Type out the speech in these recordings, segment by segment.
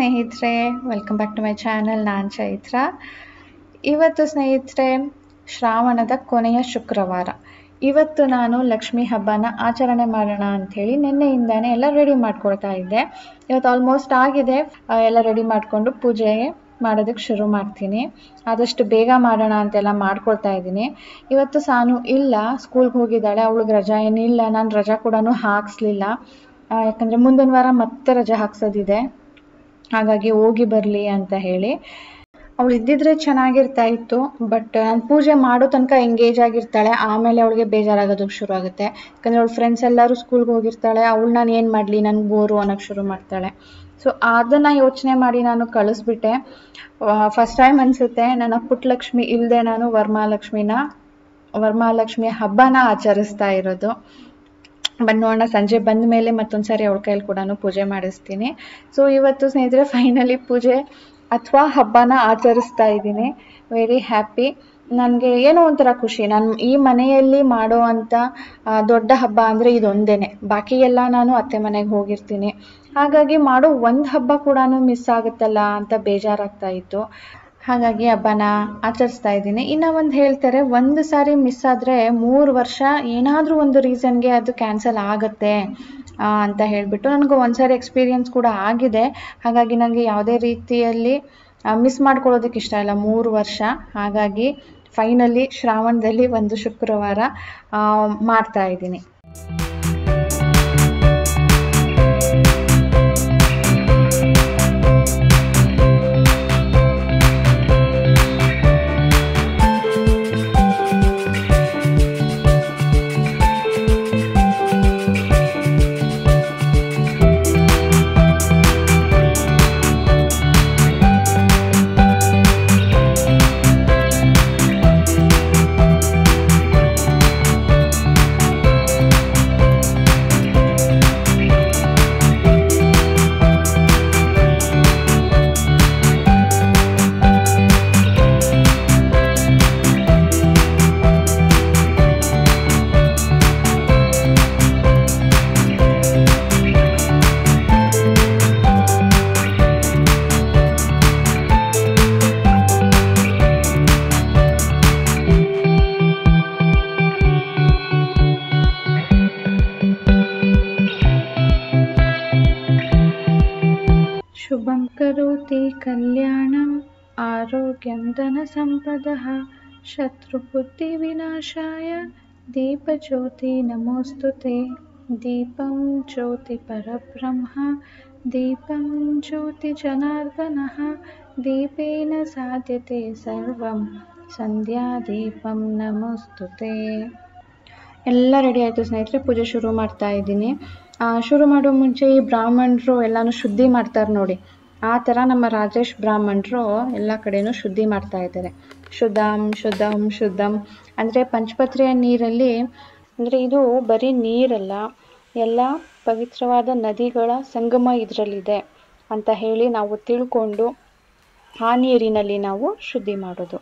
ಸ್ನೇಹಿತರೆ welcome back to my channel ನಾನು ಚೈತ್ರ ಇವತ್ತು ಸ್ನೇಹಿತರೆ ಶ್ರಾವಣದ ಕೊನೆಯ ಶುಕ್ರವಾರ ಇವತ್ತು ನಾನು ಲಕ್ಷ್ಮಿ ಹಬ್ಬನ ಆಚರಣೆ ಮಾಡೋಣ ಅಂಥೇಳಿ ನಿನ್ನೆಯಿಂದಾನೇ ಎಲ್ಲ ರೆಡಿ ಮಾಡ್ಕೊಳ್ತಾ ಇದ್ದೆ ಇವತ್ತು ಆಲ್ಮೋಸ್ಟ್ ಆಗಿದೆ ಆ, ಎಲ್ಲ ರೆಡಿ ಮಾಡಿಕೊಂಡು ಪೂಜೆ ಮಾಡೋದಕ್ಕೆ ಶುರು ಮಾಡ್ತೀನಿ ಆದಷ್ಟು ಬೇಗ ಮಾಡೋಣ ಅಂತೆಲ್ಲ ಮಾಡ್ಕೊಳ್ತಾ ಇದ್ದೀನಿ ಇವತ್ತು ಸಾನು ಇಲ್ಲ ಸ್ಕೂಲ್ಗೆ ಹೋಗಿದ್ದಾಳೆ ಅವಳಿಗೆ ರಜಾ ಏನಿಲ್ಲ ನಾನು ರಜಾ ಕೂಡ ಹಾಕ್ಸ್ಲಿಲ್ಲ ಆ, ಯಾಕಂದ್ರೆ ಮುಂದಿನ ವಾರ ಮತ್ತೆ ರಜೆ ಹಾಕ್ಸೋದಿದೆ ಹಾಗಾಗಿ ಹೋಗಿ ಬರಲಿ ಅಂತ ಹೇಳಿ ಅವಳು ಇದ್ದಿದ್ರೆ ಚೆನ್ನಾಗಿರ್ತಾ ಇತ್ತು ಬಟ್ ನಾನು ಪೂಜೆ ಮಾಡೋ ತನಕ ಎಂಗೇಜ್ ಆಗಿರ್ತಾಳೆ ಆಮೇಲೆ ಅವಳಿಗೆ ಬೇಜಾರಾಗೋದಕ್ಕೆ ಶುರು ಆಗುತ್ತೆ ಯಾಕಂದ್ರೆ ಅವಳ ಫ್ರೆಂಡ್ಸ್ ಎಲ್ಲರೂ ಸ್ಕೂಲ್ಗೆ ಹೋಗಿರ್ತಾಳೆ ಅವಳು ನಾನು ಏನು ಮಾಡಲಿ ನನಗೆ ಬೋರು ಅನ್ನೋಕ್ಕೆ ಶುರು ಮಾಡ್ತಾಳೆ ಸೊ ಅದನ್ನು ಯೋಚನೆ ಮಾಡಿ ನಾನು ಕಳಿಸ್ಬಿಟ್ಟೆ ಫಸ್ಟ್ ಟೈಮ್ ಅನಿಸುತ್ತೆ ನನ್ನ ಪುಟ್ಟಲಕ್ಷ್ಮಿ ಇಲ್ಲದೆ ನಾನು ವರಮಹಾಲಕ್ಷ್ಮಿನ ವರಮಹಾಲಕ್ಷ್ಮಿ ಹಬ್ಬನ ಆಚರಿಸ್ತಾ ಇರೋದು ಬಟ್ ನೋಡೋಣ ಸಂಜೆ ಬಂದ ಮೇಲೆ ಮತ್ತೊಂದ್ಸರಿ ಅವಳ ಕೈಯಲ್ಲಿ ಕೂಡ ಪೂಜೆ ಮಾಡಿಸ್ತೀನಿ ಸೊ ಇವತ್ತು ಸ್ನೇಹಿತರೆ ಫೈನಲಿ ಪೂಜೆ ಅಥವಾ ಹಬ್ಬನ ಆಚರಿಸ್ತಾ ಇದ್ದೀನಿ ವೆರಿ ಹ್ಯಾಪಿ ನನಗೆ ಏನೋ ಒಂಥರ ಖುಷಿ ನಾನು ಈ ಮನೆಯಲ್ಲಿ ಮಾಡೋ ಅಂಥ ಆ, ದೊಡ್ಡ ಹಬ್ಬ ಅಂದರೆ ಇದೊಂದೇನೆ ಬಾಕಿ ಎಲ್ಲ ನಾನು ಅತ್ತೆ ಮನೆಗೆ ಹೋಗಿರ್ತೀನಿ ಹಾಗಾಗಿ ಮಾಡೋ ಒಂದು ಹಬ್ಬ ಕೂಡ ಮಿಸ್ ಆಗುತ್ತಲ್ಲ ಅಂತ ಬೇಜಾರಾಗ್ತಾ ಇತ್ತು ಹಾಗಾಗಿ ಹಬ್ಬನ ಆಚರಿಸ್ತಾ ಇದ್ದೀನಿ ಇನ್ನು ಒಂದು ಹೇಳ್ತಾರೆ ಒಂದು ಸಾರಿ ಮಿಸ್ ಆದರೆ ಮೂರು ವರ್ಷ ಏನಾದರೂ ಒಂದು ರೀಸನ್ಗೆ ಅದು ಕ್ಯಾನ್ಸಲ್ ಆಗುತ್ತೆ ಆ, ಅಂತ ಹೇಳಿಬಿಟ್ಟು ನನಗೆ ಒಂದ್ಸಾರಿ ಎಕ್ಸ್ಪೀರಿಯನ್ಸ್ ಕೂಡ ಆಗಿದೆ ಹಾಗಾಗಿ ನನಗೆ ಯಾವುದೇ ರೀತಿಯಲ್ಲಿ ಮಿಸ್ ಮಾಡ್ಕೊಳ್ಳೋದಕ್ಕೆ ಇಷ್ಟ ಇಲ್ಲ ಮೂರು ವರ್ಷ ಹಾಗಾಗಿ ಫೈನಲಿ ಶ್ರಾವಣದಲ್ಲಿ ಒಂದು ಶುಕ್ರವಾರ ಆ, ಮಾಡ್ತಾ ಇದ್ದೀನಿ शुभं करोति कल्याणम् आरोग्यं धनसम्पदः शत्रुबुद्धिविनाशाय दीपज्योति नमोऽस्तु ते दीपं ज्योतिपरब्रह्म दीपं ज्योतिजनार्दनः दीपेन साध्यते सर्वं ಸಂಧ್ಯಾದೀಪಂ ನಮೋಸ್ತುತೆ ಎಲ್ಲ ರೆಡಿ ಆಯಿತು ಸ್ನೇಹಿತರೆ ಪೂಜೆ ಶುರು ಮಾಡ್ತಾ ಇದ್ದೀನಿ ಆ, ಶುರು ಮಾಡೋ ಮುಂಚೆ ಈ ಬ್ರಾಹ್ಮಣರು ಎಲ್ಲಾನು ಶುದ್ಧಿ ಮಾಡ್ತಾರೆ ನೋಡಿ ಆ ಥರ ನಮ್ಮ ರಾಜೇಶ್ ಬ್ರಾಹ್ಮಣರು ಎಲ್ಲ ಕಡೆನೂ ಶುದ್ಧಿ ಮಾಡ್ತಾ ಇದ್ದಾರೆ ಶುದ್ಧಂ ಶುದ್ಧಂ ಶುದ್ಧಂ ಅಂದರೆ ಪಂಚಪತ್ರೆಯ ನೀರಲ್ಲಿ ಅಂದರೆ ಇದು ಬರೀ ನೀರಲ್ಲ ಎಲ್ಲ ಪವಿತ್ರವಾದ ನದಿಗಳ ಸಂಗಮ ಇದರಲ್ಲಿದೆ ಅಂತ ಹೇಳಿ ನಾವು ತಿಳ್ಕೊಂಡು ಆ ನೀರಿನಲ್ಲಿ ನಾವು ಶುದ್ಧಿ ಮಾಡೋದು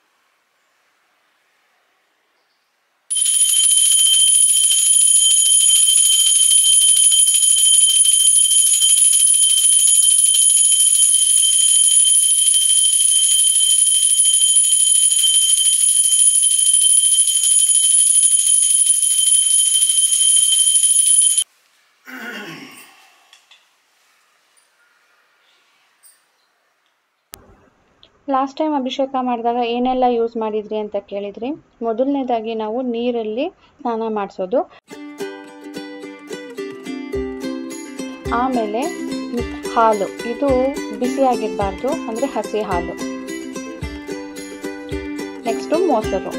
ಲಾಸ್ಟ್ ಟೈಮ್ ಅಭಿಷೇಕ ಮಾಡಿದಾಗ ಏನೆಲ್ಲ ಯೂಸ್ ಮಾಡಿದ್ರಿ ಅಂತ ಕೇಳಿದ್ರಿ ಮೊದಲನೇದಾಗಿ ನಾವು ನೀರಲ್ಲಿ ಸ್ನಾನ ಮಾಡಿಸೋದು ಆಮೇಲೆ ಹಾಲು ಇದು ಬಿಸಿಯಾಗಿರಬಾರ್ದು ಅಂದರೆ ಹಸಿ ಹಾಲು ನೆಕ್ಸ್ಟು ಮೊಸರು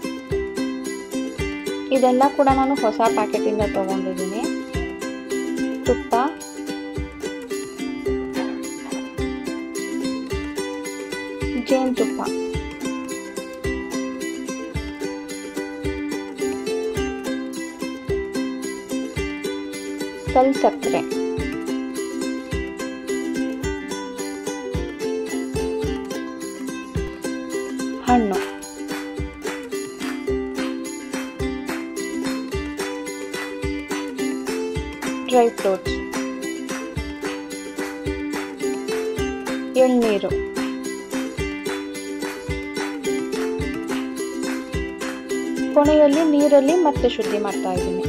ಇದೆಲ್ಲ ಕೂಡ ನಾನು ಹೊಸ ಪ್ಯಾಕೆಟಿಂದ ತೊಗೊಂಡಿದ್ದೀನಿ ತುಪ್ಪ ಜೇನುತುಪ್ಪ ಕಲ್ ಸಕ್ಕರೆ ಹಣ್ಣು ಡ್ರೈ ಫ್ರೂಟ್ಸ್ ಎಳ್ನೀರು ಕೊನೆಯಲ್ಲಿ ನೀರಲ್ಲಿ ಮತ್ತೆ ಶುದ್ಧಿ ಮಾಡ್ತಾ ಇದ್ದೀನಿ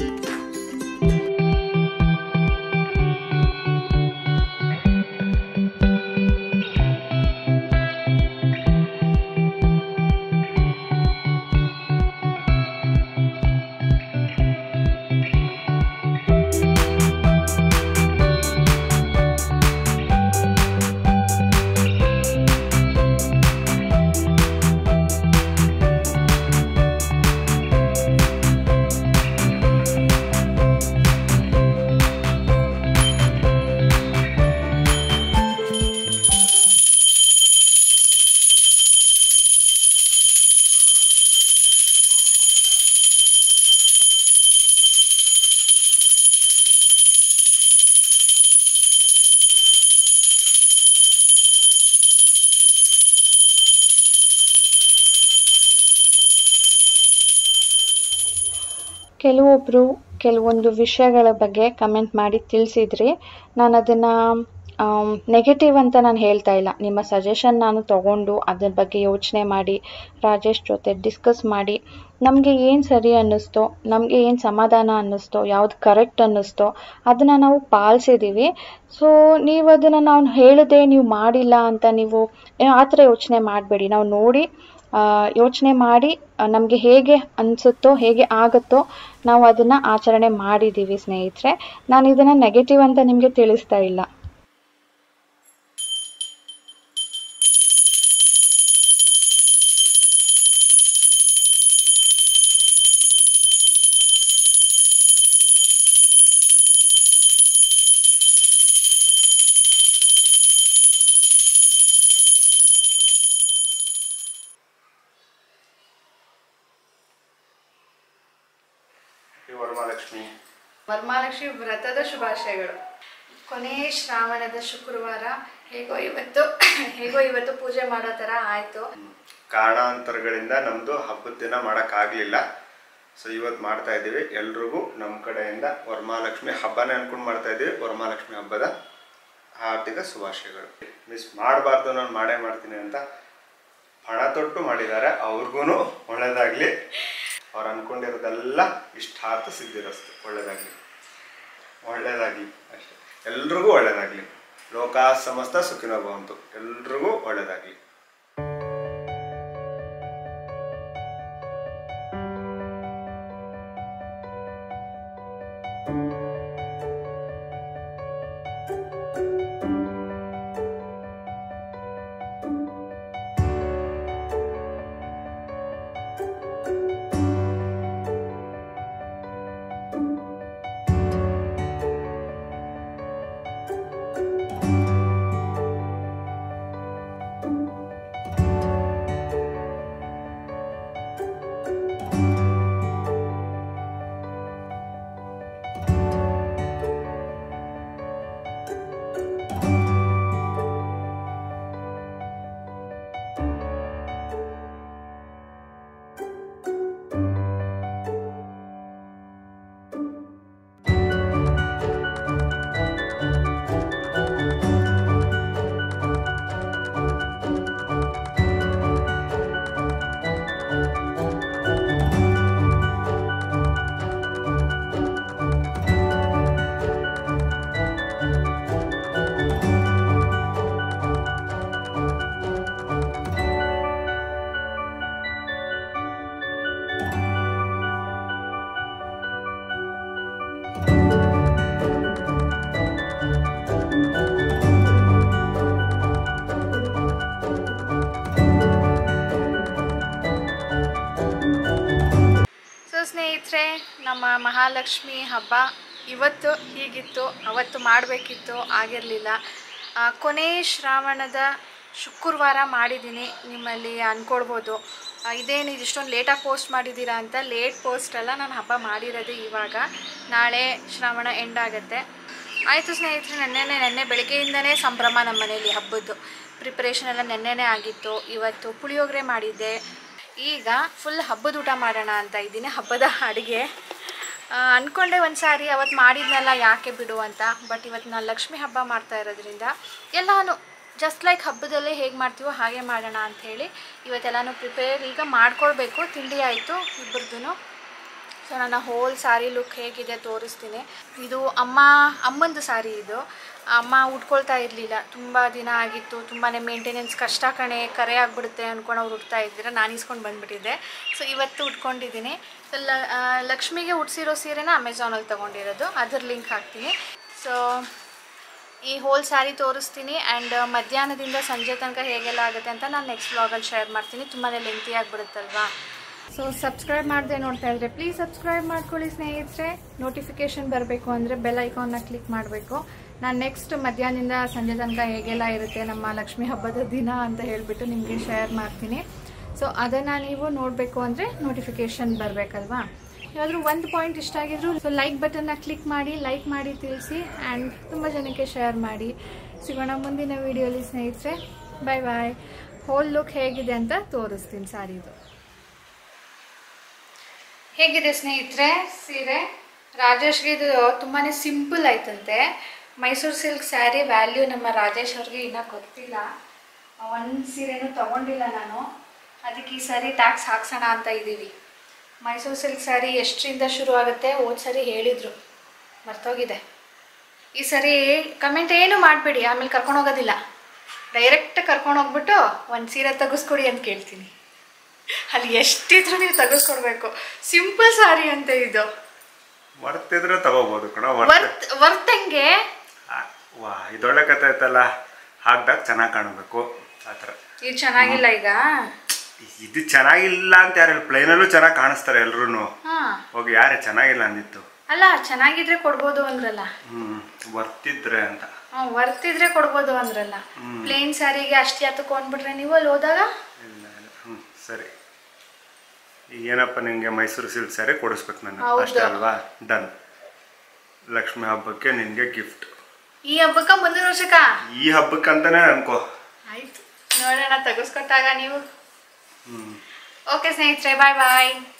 ಕೆಲವೊಬ್ಬರು ಕೆಲವೊಂದು ವಿಷಯಗಳ ಬಗ್ಗೆ ಕಮೆಂಟ್ ಮಾಡಿ ತಿಳಿಸಿದ್ರಿ ನಾನು ಅದನ್ನು ನೆಗೆಟಿವ್ ಅಂತ ನಾನು ಹೇಳ್ತಾ ಇಲ್ಲ ನಿಮ್ಮ ಸಜೆಷನ್ ನಾನು ತಗೊಂಡು ಅದ್ರ ಬಗ್ಗೆ ಯೋಚನೆ ಮಾಡಿ ರಾಜೇಶ್ ಜೊತೆ ಡಿಸ್ಕಸ್ ಮಾಡಿ ನಮಗೆ ಏನು ಸರಿ ಅನ್ನಿಸ್ತೋ ನಮಗೆ ಏನು ಸಮಾಧಾನ ಅನ್ನಿಸ್ತೋ ಯಾವ್ದು ಕರೆಕ್ಟ್ ಅನ್ನಿಸ್ತೋ ಅದನ್ನು ನಾವು ಪಾಲಿಸಿದ್ದೀವಿ ಸೊ ನೀವು ಅದನ್ನು ನಾವು ಹೇಳಿದೆ ನೀವು ಮಾಡಿಲ್ಲ ಅಂತ ನೀವು ಆ ಥರ ಯೋಚನೆ ಮಾಡಬೇಡಿ ನಾವು ನೋಡಿ ಯೋಚನೆ ಮಾಡಿ ನಮಗೆ ಹೇಗೆ ಅನಿಸುತ್ತೋ ಹೇಗೆ ಆಗುತ್ತೋ ನಾವು ಅದನ್ನು ಆಚರಣೆ ಮಾಡಿದ್ದೀವಿ ಸ್ನೇಹಿತರೆ ನಾನು ಇದನ್ನು ನೆಗೆಟಿವ್ ಅಂತ ನಿಮಗೆ ತಿಳಿಸ್ತಾ ಇಲ್ಲ ವರಮಹಾಲಕ್ಷ್ಮಿ ವರಮಹಾಲಕ್ಷ್ಮಿ ವ್ರತದ ಶುಭಾಶಯಗಳು ಕೊನೆ ಶ್ರಾವಣದ ಶುಕ್ರವಾರ ಹೇಗೋ ಇವತ್ತು ಹೇಗೋ ಇವತ್ತು ಪೂಜೆ ಮಾಡೋ ಥರ ಆಯಿತು ಕಾರಣಾಂತರಗಳಿಂದ ನಮ್ಮದು ಹಬ್ಬದ ದಿನ ಮಾಡೋಕ್ಕಾಗಲಿಲ್ಲ ಸೊ ಇವತ್ತು ಮಾಡ್ತಾ ಇದ್ದೀವಿ ಎಲ್ರಿಗೂ ನಮ್ಮ ಕಡೆಯಿಂದ ವರಮಹಾಲಕ್ಷ್ಮಿ ಹಬ್ಬನೇ ಅನ್ಕೊಂಡು ಮಾಡ್ತಾ ಇದ್ದೀವಿ ವರಮಹಾಲಕ್ಷ್ಮಿ ಹಬ್ಬದ ಹಾರ್ದಿಕ ಶುಭಾಶಯಗಳು ಮಿಸ್ ಮಾಡಬಾರ್ದು ನಾನು ಮಾಡೇ ಮಾಡ್ತೀನಿ ಅಂತ ಹಣ ತೊಟ್ಟು ಮಾಡಿದ್ದಾರೆ ಅವ್ರಿಗೂ ಒಳ್ಳೇದಾಗಲಿ ಅವ್ರು ಅನ್ಕೊಂಡಿರೋದೆಲ್ಲ ಇಷ್ಟಾರ್ಥ ಸಿದ್ಧಿರಸ್ತು ಒಳ್ಳೇದಾಗಲಿ ಒಳ್ಳೇದಾಗಲಿ ಅಷ್ಟೇ ಎಲ್ರಿಗೂ ಒಳ್ಳೇದಾಗಲಿ ಲೋಕ ಸಮಸ್ತ ಸುಖಿನೋ ಭವಂತು ಎಲ್ರಿಗೂ ಒಳ್ಳೇದಾಗಲಿ ಸೊ ಸ್ನೇಹಿತರೆ ನಮ್ಮ ಮಹಾಲಕ್ಷ್ಮಿ ಹಬ್ಬ ಇವತ್ತು ಹೀಗಿತ್ತು ಅವತ್ತು ಮಾಡಬೇಕಿತ್ತು ಆಗಿರಲಿಲ್ಲ ಕೊನೆ ಶ್ರಾವಣದ ಶುಕ್ರವಾರ ಮಾಡಿದ್ದೀನಿ ನಿಮ್ಮಲ್ಲಿ ಅಂದ್ಕೊಳ್ಬೋದು ಆ, ಇದೇನು ಇದಿಷ್ಟೊಂದು ಲೇಟಾಗಿ ಪೋಸ್ಟ್ ಮಾಡಿದ್ದೀರಾ ಅಂತ ಲೇಟ್ ಪೋಸ್ಟ್ ಅಲ್ಲ ನಾನು ಹಬ್ಬ ಮಾಡಿರೋದು ಇವಾಗ ನಾಳೆ ಶ್ರಾವಣ ಎಂಡ್ ಆಗುತ್ತೆ ಆಯಿತು ಸ್ನೇಹಿತರೆ ನೆನ್ನೆನೆ ನೆನ್ನೆ ಬೆಳಗ್ಗೆಯಿಂದನೇ ಸಂಭ್ರಮ ನಮ್ಮ ಮನೇಲಿ ಹಬ್ಬದ್ದು ಪ್ರಿಪ್ರೇಷನ್ ಎಲ್ಲ ನೆನ್ನೆನೇ ಆಗಿತ್ತು ಇವತ್ತು ಪುಳಿಯೋಗರೆ ಮಾಡಿದ್ದೆ ಈಗ ಫುಲ್ ಹಬ್ಬದ ಊಟ ಮಾಡೋಣ ಅಂತ ಇದ್ದೀನಿ ಹಬ್ಬದ ಅಡುಗೆ ಅಂದ್ಕೊಂಡೆ ಒಂದು ಸಾರಿ ಅವತ್ತು ಮಾಡಿದ್ನಲ್ಲ ಯಾಕೆ ಬಿಡು ಅಂತ ಬಟ್ ಇವತ್ತು ನಾನು ಲಕ್ಷ್ಮಿ ಹಬ್ಬ ಮಾಡ್ತಾ ಇರೋದ್ರಿಂದ ಎಲ್ಲಾನು ಜಸ್ಟ್ ಲೈಕ್ ಹಬ್ಬದಲ್ಲೇ ಹೇಗೆ ಮಾಡ್ತೀವೋ ಹಾಗೆ ಮಾಡೋಣ ಅಂಥೇಳಿ ಇವತ್ತೆಲ್ಲನೂ ಪ್ರಿಪೇರ್ ಈಗ ಮಾಡ್ಕೊಳ್ಬೇಕು ತಿಂಡಿ ಆಯಿತು ಇಬ್ಬರದ್ದು ಸೊ ನನ್ನ ಹೋಲ್ ಸ್ಯಾರಿ ಲುಕ್ ಹೇಗಿದೆ ತೋರಿಸ್ತೀನಿ ಇದು ಅಮ್ಮ ಅಮ್ಮಂದು ಸ್ಯಾರಿ ಇದು ಅಮ್ಮ ಉಟ್ಕೊಳ್ತಾ ಇರಲಿಲ್ಲ ತುಂಬ ದಿನ ಆಗಿತ್ತು ತುಂಬಾ ಮೇಂಟೆನೆನ್ಸ್ ಕಷ್ಟ ಕಣೆ ಕರೆ ಆಗಿಬಿಡುತ್ತೆ ಅಂದ್ಕೊಂಡು ಅವ್ರು ಉಟ್ತಾ ಇದ್ದೀರ ನಾನು ಇಸ್ಕೊಂಡು ಬಂದುಬಿಟ್ಟಿದ್ದೆ ಸೊ ಇವತ್ತು ಉಟ್ಕೊಂಡಿದ್ದೀನಿ ಸೊ ಲ ಆ, ಲಕ್ಷ್ಮಿಗೆ ಉಟ್ಸಿರೋ ಸೀರೆನ ಅಮೆಝಾನಲ್ಲಿ ತೊಗೊಂಡಿರೋದು ಅದ್ರ ಲಿಂಕ್ ಹಾಕ್ತೀನಿ ಸೊ ಈ ಹೋಲ್ ಸ್ಯಾರಿ ತೋರಿಸ್ತೀನಿ ಆ್ಯಂಡ್ ಮಧ್ಯಾಹ್ನದಿಂದ ಸಂಜೆ ತನಕ ಹೇಗೆಲ್ಲ ಆಗುತ್ತೆ ಅಂತ ನಾನು ನೆಕ್ಸ್ಟ್ ವ್ಲಾಗಲ್ಲಿ ಶೇರ್ ಮಾಡ್ತೀನಿ ತುಂಬಾ ಲೆಂತಿ ಆಗಿಬಿಡುತ್ತಲ್ವಾ ಸೊ ಸಬ್ಸ್ಕ್ರೈಬ್ ಮಾಡದೆ ನೋಡ್ತಾ ಇದ್ರೆ ಪ್ಲೀಸ್ ಸಬ್ಸ್ಕ್ರೈಬ್ ಮಾಡ್ಕೊಳ್ಳಿ ಸ್ನೇಹಿತರೆ ನೋಟಿಫಿಕೇಶನ್ ಬರಬೇಕು ಅಂದರೆ ಬೆಲ್ ಐಕಾನ್ನ ಕ್ಲಿಕ್ ಮಾಡಬೇಕು ನಾನು ನೆಕ್ಸ್ಟ್ ಮಧ್ಯಾಹ್ನದಿಂದ ಸಂಜೆ ತನಕ ಹೇಗೆಲ್ಲ ಇರುತ್ತೆ ನಮ್ಮ ಲಕ್ಷ್ಮಿ ಹಬ್ಬದ ದಿನ ಅಂತ ಹೇಳಿಬಿಟ್ಟು ನಿಮಗೆ ಶೇರ್ ಮಾಡ್ತೀನಿ ಸೊ ಅದನ್ನು ನೀವು ನೋಡಬೇಕು ಅಂದರೆ ನೋಟಿಫಿಕೇಶನ್ ಬರಬೇಕಲ್ವಾ ಯಾವ್ದಾದ್ರು ಒಂದು ಪಾಯಿಂಟ್ ಇಷ್ಟ ಆಗಿದ್ರು ಸೊ ಲೈಕ್ ಬಟನ್ನ ಕ್ಲಿಕ್ ಮಾಡಿ ಲೈಕ್ ಮಾಡಿ ತಿಳಿಸಿ ಆ್ಯಂಡ್ ತುಂಬ ಜನಕ್ಕೆ ಶೇರ್ ಮಾಡಿ ಸಿಗೋಣ ಮುಂದಿನ ವಿಡಿಯೋಲಿ ಸ್ನೇಹಿತರೆ ಬಾಯ್ ಬಾಯ್ ಹೋಲ್ ಲುಕ್ ಹೇಗಿದೆ ಅಂತ ತೋರಿಸ್ತೀನಿ ಸಾರಿದು ಹೇಗಿದೆ ಸ್ನೇಹಿತರೆ ಸೀರೆ ರಾಜೇಶ್ಗೆ ಇದು ತುಂಬಾ ಸಿಂಪಲ್ ಆಯ್ತಂತೆ ಮೈಸೂರು ಸಿಲ್ಕ್ ಸ್ಯಾರಿ ವ್ಯಾಲ್ಯೂ ನಮ್ಮ ರಾಜೇಶ್ ಅವ್ರಿಗೆ ಇನ್ನೂ ಗೊತ್ತಿಲ್ಲ ಒಂದು ಸೀರೆನೂ ತೊಗೊಂಡಿಲ್ಲ ನಾನು ಅದಕ್ಕೆ ಈ ಸಾರಿ ಟ್ಯಾಕ್ಸ್ ಹಾಕ್ಸೋಣ ಅಂತ ಇದ್ದೀವಿ ಮೈಸೂರು ಸಿಲ್ಕ್ ಸ್ಯಾರಿ ಎಷ್ಟರಿಂದ ಶುರು ಆಗುತ್ತೆ ಹೋದ ಸರಿ ಹೇಳಿದರು ಮರ್ತೋಗಿದೆ ಈ ಸರಿ ಕಮೆಂಟ್ ಏನು ಮಾಡಬೇಡಿ ಆಮೇಲೆ ಕರ್ಕೊಂಡು ಹೋಗೋದಿಲ್ಲ ಡೈರೆಕ್ಟ್ ಕರ್ಕೊಂಡು ಹೋಗ್ಬಿಟ್ಟು ಒಂದು ಸೀರೆ ತೆಗೆಸ್ಕೊಡಿ ಅಂತ ಕೇಳ್ತೀನಿ ಅಲ್ಲಿ ಎಷ್ಟಿದ್ರು ನೀವು ತೆಗೆಸ್ಕೊಡ್ಬೇಕು ಸಿಂಪಲ್ ಸಾರಿ ಅಂತ ಇದು ವರ್ತಿದ್ರೆ ತಗೋಬೋದು ಕಣ ವರ್ತ್ ವರ್ತ್ ವರ್ತ್ ಹೆಂಗೆ ವಾ ಇದೊಳ್ಳೆ ಕತೆ ಆಯ್ತಲ್ಲ ಹಾಕ್ದಾಗ ಚೆನ್ನಾಗಿ ಕಾಣಬೇಕು ಆ ಥರ ಇದು ಚೆನ್ನಾಗಿಲ್ಲ ಈಗ ಇದು ಚೆನ್ನಾಗಿಲ್ಲ ಅಂತ ಯಾರು ಪ್ಲೈನಲ್ಲೂ ಚೆನ್ನಾಗಿ ಕಾಣಿಸ್ತಾರೆ ಎಲ್ರು ಹಾ ಹೋಗಿ ಯಾರೇ ಚೆನ್ನಾಗಿಲ್ಲ ಅಂದಿತ್ತು ಅಲ್ಲ ಚೆನ್ನಾಗಿದ್ರೆ ಕೊಡ್ಬೋದು ಅಂದ್ರಲ್ಲ ಹ್ಮ್ ವರ್ತಿದ್ರೆ ಅಂತ ಹ್ಞೂ ವರ್ತಿದ್ರೆ ಕೊಡ್ಬೋದು ಅಂದ್ರಲ್ಲ ಪ್ಲೇನ್ ಸ್ಯಾರಿಗೆ ಅಷ್ಟು ಹತ್ತಕೊಂಡ್ಬಿಟ್ರೆ ನೀವು ಅಲ್ಲಿ ಹೋದಾಗ ಇಲ್ಲ ಇಲ್ಲ ಹ್ಞೂ ಸರಿ ಈಗ ಏನಪ್ಪ ನಿಂಗೆ ಮೈಸೂರು ಸಿಲ್ಕ್ ಸ್ಯಾರಿ ಕೊಡಿಸ್ಬೇಕು ನಾನು ಹೌದು. ಅಷ್ಟೇ ಅಲ್ವಾ ಡನ್ ಲಕ್ಷ್ಮಿ ಹಬ್ಬಕ್ಕೆ ನಿನಗೆ ಗಿಫ್ಟ್ ಈ ಹಬ್ಬಕ್ಕ ಮುಂದಿನ ವರ್ಷಕ್ಕ ಈ ಹಬ್ಬಕ್ಕಂತಾನೆ ಅನ್ಕೋ ಆಯ್ತು ನೋಡೋಣ ತೆಗೆಸ್ಕೊಟ್ಟಾಗ ನೀವು ಹ್ಞೂ ಓಕೆ ಸ್ನೇಹಿತರೆ ಬಾಯ್ ಬಾಯ್